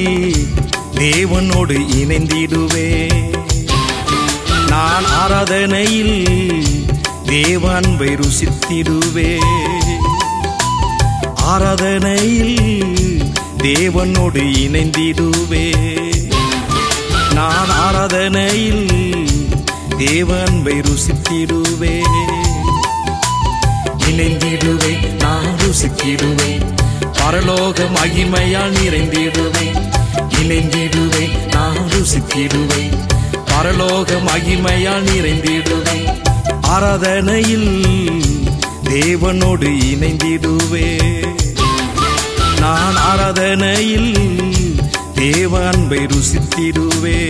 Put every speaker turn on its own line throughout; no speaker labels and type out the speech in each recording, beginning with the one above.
தேவனோடு இணைந்திடுவே நான் ஆராதனையில் தேவ அன்பை ருசித்திடுவே ஆராதனையில் தேவனோடு இணைந்திடுவே நான் ஆராதனையில் தேவ அன்பை ருசித்திடுவே இணைந்திடுவே நான் ருசித்திடுவே பரலோக மகிமையால் நிறைந்திடுவே இணைந்திடுவே நான் ருசித்திடுவே பரலோக மகிமையால் நிறைந்திடுவே ஆராதனையில் தேவனோடு இணைந்திடுவே நான் ஆராதனையில் தேவ அன்பை ருசித்திடுவே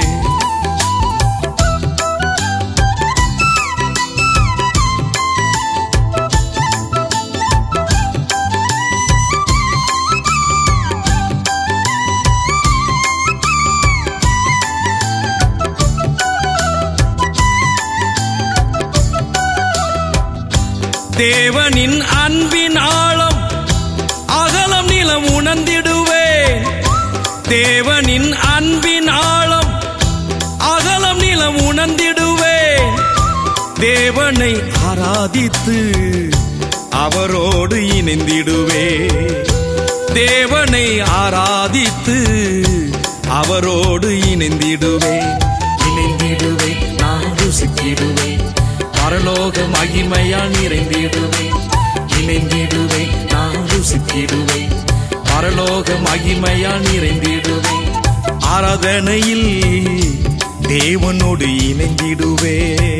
தேவனின் அன்பின் ஆழம் அகலம் நிலம் உணர்ந்திடுவே தேவனின் அன்பின் ஆழம் அகலம் நிலம் உணர்ந்திடுவே தேவனை ஆராதித்து அவரோடு இணைந்திடுவே தேவனை ஆராதித்து அவரோடு இணைந்திடுவே இணைந்திடுவே நான் ருசித்திடுவே பரலோக மகிமையால் நிறைந்திடுவே இணைந்திடுவே நான் ருசித்திடுவே பரலோக மகிமையால் நிறைந்திடுவே ஆராதனையில் தேவனோடு இணைந்திடுவே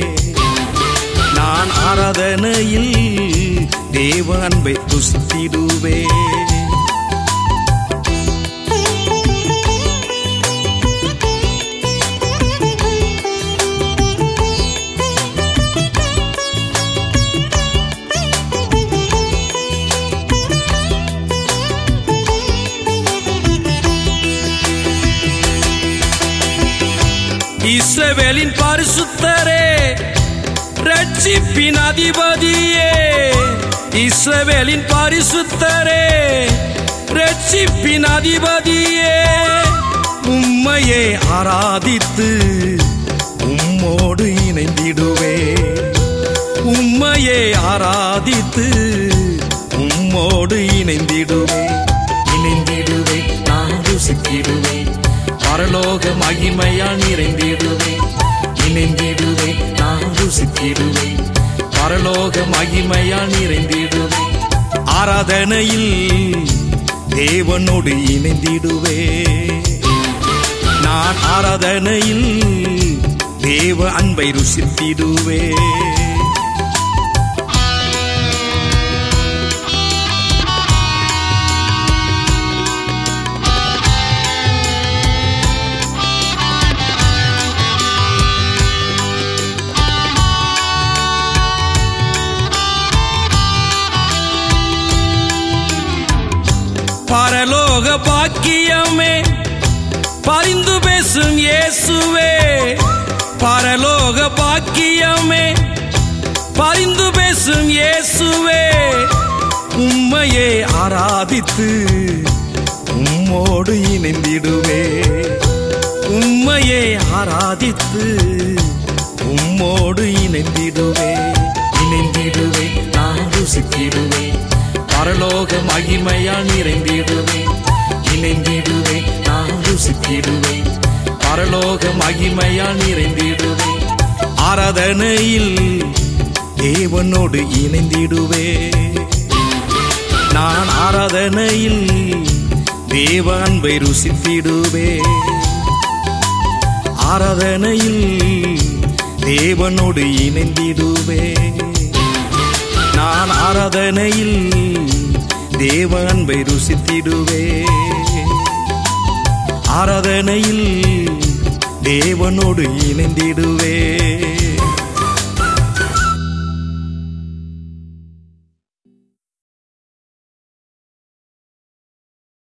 நான் ஆராதனையில் தேவ அன்பை ருசித்திடுவே இஸ்ரவேலின் பரிசுத்தரே ரட்சிப்பின் அதிபதியே இஸ்ரவேலின் பரிசுத்தரே ரட்சிப்பின் அதிபதியே உம்மையே ஆராதித்து உம்மோடு இணைந்திடுவே உம்மையே ஆராதித்து உம்மோடு இணைந்திடுவே இணைந்திடுவே நான் ருசித்திடுவே பரலோக மகிமையால் நிறைந்திடுவே இணைந்திடுவே நான் ருசித்திடுவே பரலோக மகிமையால் நிறைந்திடுவே ஆராதனையில் தேவனோடு இணைந்திடுவே நான் ஆராதனையில் தேவ அன்பை ருசித்திடுவே பரலோக பாக்கியமே பரிந்து பேசும் இயேசுவே பரலோக பாக்கியமே பரிந்து பேசும் இயேசுவே உம்மையே ஆராதித்து உம்மோடு இணைந்திடுவே உம்மையே ஆராதித்து உம்மோடு இணைந்திடுவே இணைந்திடுவே நான் ருசித்திடுவே பரலோக மகிமையால் நிறைந்திடுவே இணைந்திடுவே நான் ருசித்திடுவே பரலோக மகிமையால் நிறைந்திடுவே ஆராதனையில் தேவனோடு இணைந்திடுவே நான் ஆராதனையில் தேவ அன்பை ருசித்திடுவே ஆராதனையில் தேவனோடு இணைந்திடுவே நான் ஆராதனையில் தேவ அன்பை ருசித்திடுவே ஆராதனையில் தேவனோடு இணைந்திடுவே